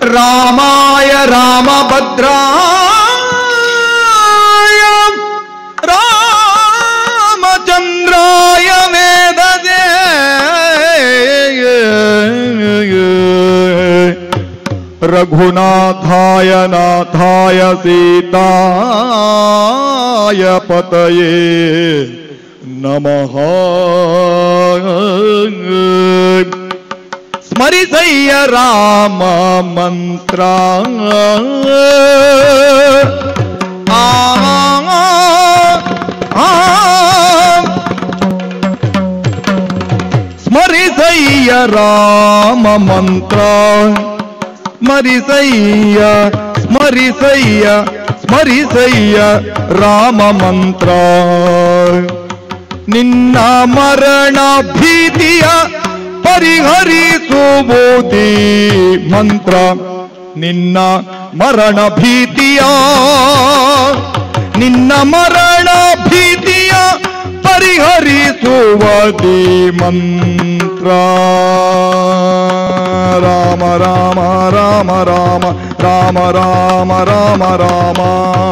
ರಾಮಾಯ ರಾಮಭದ್ರಾಯ ರಾಮಚಂದ್ರಾಯ ವೇದದೆ ರಘುನಾಥಾಯ ನಾಥಾಯ ಸೀತಾಯ ಪತಯೇ ನಮಃ ಸ್ಮರಿಸಯ್ಯ ರಾಮ ಮಂತ್ರ ಆ, ಆ, ಸ್ಮರಿಸಯ್ಯ ರಾಮ ಮಂತ್ರ ಸ್ಮರಿಸಯ್ಯ ಸ್ಮರಿಸಯ್ಯ ಸ್ಮರಿಸಯ್ಯ ರಾಮ ಮಂತ್ರ ನಿನ್ನ ಮರಣ ಭೀತಿಯ ಪರಿಹರಿಸುವುದೇ ಮಂತ್ರ ನಿನ್ನ ಮರಣ ಭೀತಿಯ ನಿನ್ನ ಮರಣ ಭೀತಿಯ ಪರಿಹರಿಸುವುದೇ ಮಂತ್ರ ರಾಮ ರಾಮ ರಾಮ ರಾಮ ರಾಮ ರಾಮ ರಾಮ ರಾಮ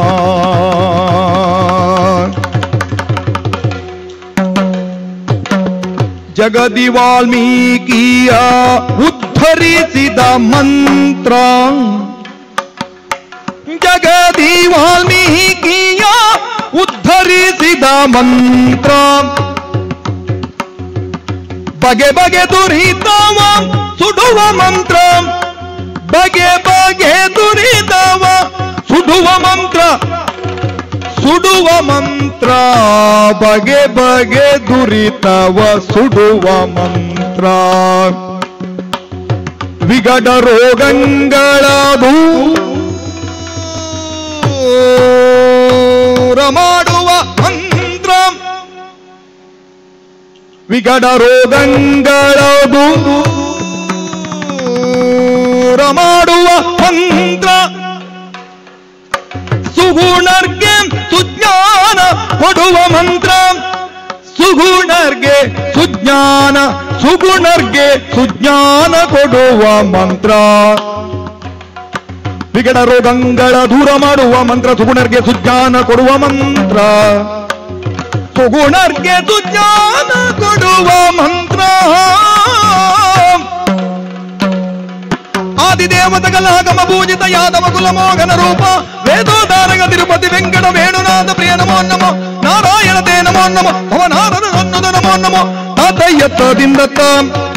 ಜಗದಿ ವಾಲ್ಮೀಕಿಯ ಉದ್ಧರಿಸಿದ ಮಂತ್ರ ಜಗದಿ ವಾಲ್ಮೀಕಿಯ ಉದ್ಧರಿಸಿದ ಮಂತ್ರ ಬಗೆ ಬಗೆ ದುರಿತವ ಸುಡುವ ಮಂತ್ರ ಬಗೆ ಬಗೆ ದುರಿತವ ಸುಡುವ ಮಂತ್ರ ಸುಡುವ ಮಂತ್ರ ಬಗೆ ಬಗೆ ದುರಿತವ ಸುಡುವ ಮಂತ್ರ ವಿಗಡ ರೋಗಗಳ ದೂರ ಮಾಡುವ ಮಂತ್ರ ವಿಗಡ ರೋಗಗಳ ದೂರ ಮಾಡುವ ಮಂತ್ರ ಸುಗುಣರ್ಗೆ ಸುಜ್ಞಾನ ಕೊಡುವ ಮಂತ್ರ ಸುಗುಣರ್ಗೆ ಸುಜ್ಞಾನ ಸುಗುಣರ್ಗೆ ಸುಜ್ಞಾನ ಕೊಡುವ ಮಂತ್ರ ವಿಗಡ ರೋಗಗಳ ದೂರ ಮಾಡುವ ಮಂತ್ರ ಸುಗುಣರ್ಗೆ ಸುಜ್ಞಾನ ಕೊಡುವ ಮಂತ್ರ ಸುಗುಣರ್ಗೆ ಸುಜ್ಞಾನ ಕೊಡುವ ಮಂತ್ರ ಆದಿದೇವತಗಲಾಗಮ ಪೂಜಿತ ಯಾದವ ಕುಲಮೋಗನ ರೂಪ ವೇದೋದಾರಗ ತಿರುಪತಿ ವೆಂಕಟ ವೇಣುನಾಥ ಪ್ರಿಯ ನಮೋ ನಮೋ ನಾರಾಯಣ ತೇ ನಮೋ ನಮೋ ಭವನಾರದ ನಮೋ ನಮೋ ತಾತಯ್ಯತ್ತದಿಂದ